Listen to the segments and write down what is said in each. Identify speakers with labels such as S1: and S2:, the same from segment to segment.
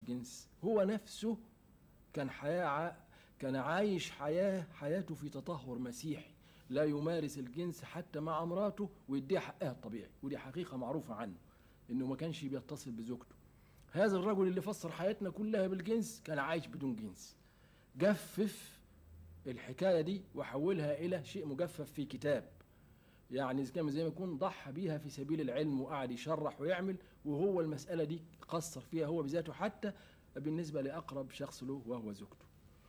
S1: الجنس هو نفسه كان حياة ع- كان عايش حياة حياته في تطهر مسيحي لا يمارس الجنس حتى مع امراته ويديها حقها الطبيعي ودي حقيقة معروفة عنه انه ما كانش بيتصل بزوجته هذا الرجل اللي فسر حياتنا كلها بالجنس كان عايش بدون جنس جفف الحكاية دي وحولها إلى شيء مجفف في كتاب يعني زي ما زي ما يكون ضحى بيها في سبيل العلم وقعد يشرح ويعمل وهو المسألة دي قصر فيها هو بذاته حتى بالنسبة لأقرب شخص له وهو زوجته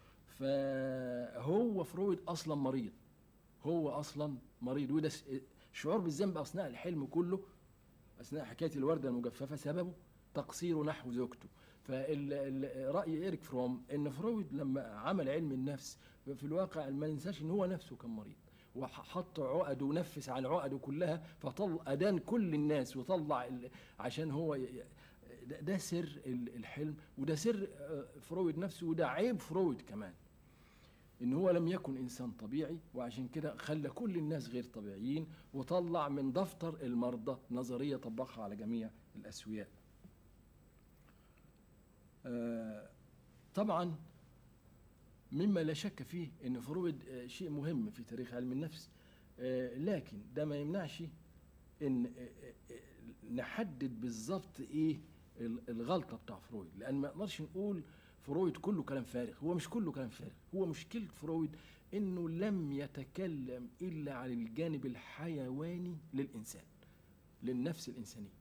S1: فهو فرويد أصلا مريض هو أصلا مريض وده س- شعور بالذنب أثناء الحلم كله أثناء حكاية الوردة المجففة سببه تقصيره نحو زوجته فالرأي إيريك فروم إن فرويد لما عمل علم النفس في الواقع ما ننساش إن هو نفسه كان مريض وحط عقده ونفس على عقده كلها فطل أدان كل الناس وطلع ال- عشان هو ي- ي- ده, ده سر ال- الحلم وده سر آه، فرويد نفسه وده عيب فرويد كمان ان هو لم يكن انسان طبيعي وعشان كده خلى كل الناس غير طبيعيين وطلع من دفتر المرضى نظريه طبقها على جميع الاسوياء آه، طبعا مما لا شك فيه ان فرويد آه، شيء مهم في تاريخ علم النفس آه، لكن ده ما يمنعش ان آه، آه، آه، نحدد بالظبط ايه ال- الغلطه بتاع فرويد لان ما نقدرش نقول فرويد كله كلام فارغ هو مش كله كلام فارغ هو مشكله فرويد انه لم يتكلم الا عن الجانب الحيواني للانسان للنفس الانسانيه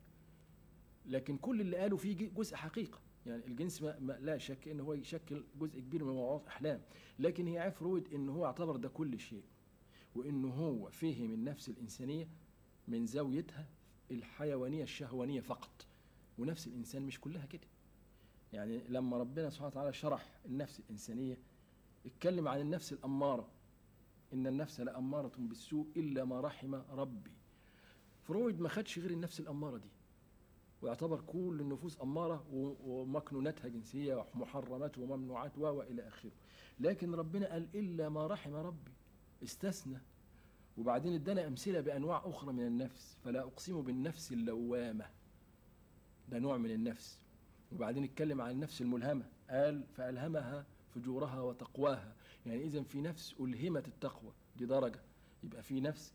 S1: لكن كل اللي قاله فيه جزء حقيقه يعني الجنس ما ما لا شك ان هو يشكل جزء كبير من موضوعات احلام لكن هي عيب فرويد ان هو اعتبر ده كل شيء وانه هو فهم النفس الانسانيه من زاويتها الحيوانيه الشهوانيه فقط ونفس الانسان مش كلها كده يعني لما ربنا سبحانه وتعالى شرح النفس الانسانيه اتكلم عن النفس الاماره ان النفس لاماره بالسوء الا ما رحم ربي فرويد ما خدش غير النفس الاماره دي ويعتبر كل النفوس أمارة و- ومكنوناتها جنسية ومحرمات وممنوعات و وإلى آخره لكن ربنا قال إلا ما رحم ربي استثنى وبعدين ادانا أمثلة بأنواع أخرى من النفس فلا أقسم بالنفس اللوامة ده نوع من النفس وبعدين اتكلم عن النفس الملهمة قال فألهمها فجورها وتقواها يعني إذا في نفس ألهمت التقوى دي درجة يبقى في نفس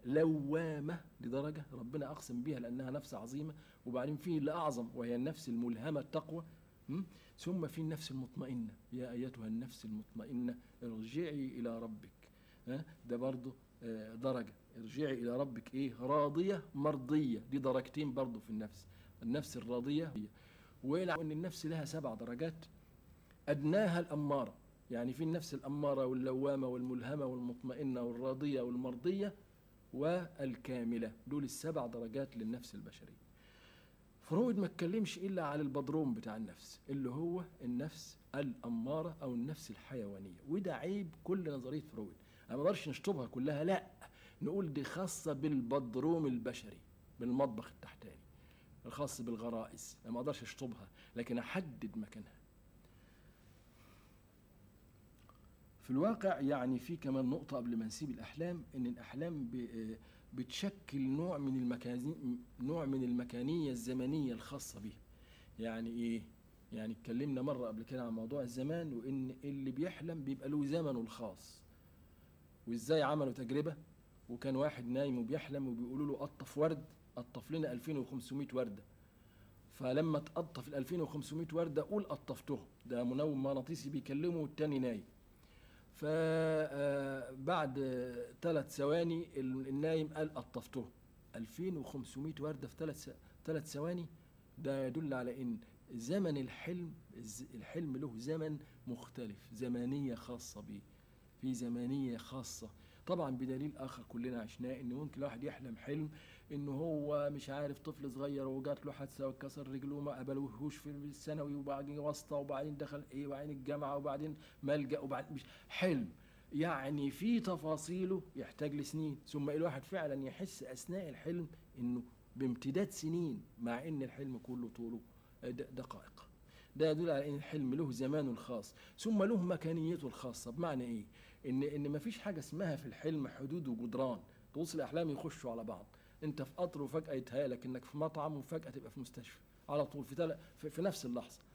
S1: لوامة دي درجة ربنا أقسم بها لأنها نفس عظيمة وبعدين في اللي أعظم وهي النفس الملهمة التقوى م? ثم في النفس المطمئنة يا أيتها النفس المطمئنة ارجعي إلى ربك ها؟ ده برضه آه، درجة ارجعي إلى ربك إيه راضية مرضية دي درجتين برضه في النفس النفس الراضية هي وإلى أن النفس لها سبع درجات أدناها الأمارة يعني في النفس الأمارة واللوامة والملهمة والمطمئنة والراضية والمرضية والكاملة دول السبع درجات للنفس البشرية فرويد ما اتكلمش إلا على البدروم بتاع النفس اللي هو النفس الأمارة أو النفس الحيوانية وده عيب كل نظرية فرويد أنا ما اقدرش نشطبها كلها لا نقول دي خاصة بالبدروم البشري بالمطبخ التحتاني الخاص بالغرائز أنا ما اقدرش اشطبها لكن احدد مكانها في الواقع يعني في كمان نقطة قبل ما نسيب الأحلام إن الأحلام ب- بتشكل نوع من المكاني نوع من المكانية الزمنية الخاصة بيها يعني إيه؟ يعني اتكلمنا مرة قبل كده عن موضوع الزمان وإن اللي بيحلم بيبقى له زمنه الخاص وإزاي عملوا تجربة وكان واحد نايم وبيحلم وبيقولوا له قطف ورد قطف لنا 2500 وردة فلما تقطف ال 2500 وردة قول قطفتهم ده منوم مغناطيسي بيكلمه والتاني نايم فبعد ثلاث ثواني ال- النايم قال قطفته 2500 ورده في ثلاث ثلاث ثواني ده يدل على ان زمن الحلم الز- الحلم له زمن مختلف زمنيه خاصه به في زمنيه خاصه طبعا بدليل اخر كلنا عشناه ان ممكن الواحد يحلم حلم ان هو مش عارف طفل صغير وجات له حادثه وكسر رجله وما قبلوهوش في الثانوي وبعدين واسطه وبعدين دخل ايه وبعدين الجامعه وبعدين ملجا وبعدين مش حلم يعني في تفاصيله يحتاج لسنين ثم الواحد فعلا يحس اثناء الحلم انه بامتداد سنين مع ان الحلم كله طوله د- دقائق ده يدل على ان الحلم له زمانه الخاص ثم له مكانيته الخاصه بمعنى ايه ان ان مفيش حاجه اسمها في الحلم حدود وجدران توصل الاحلام يخشوا على بعض انت في قطر وفجاه يتهيألك انك في مطعم وفجاه تبقى في مستشفى على طول في, تل... في, في نفس اللحظه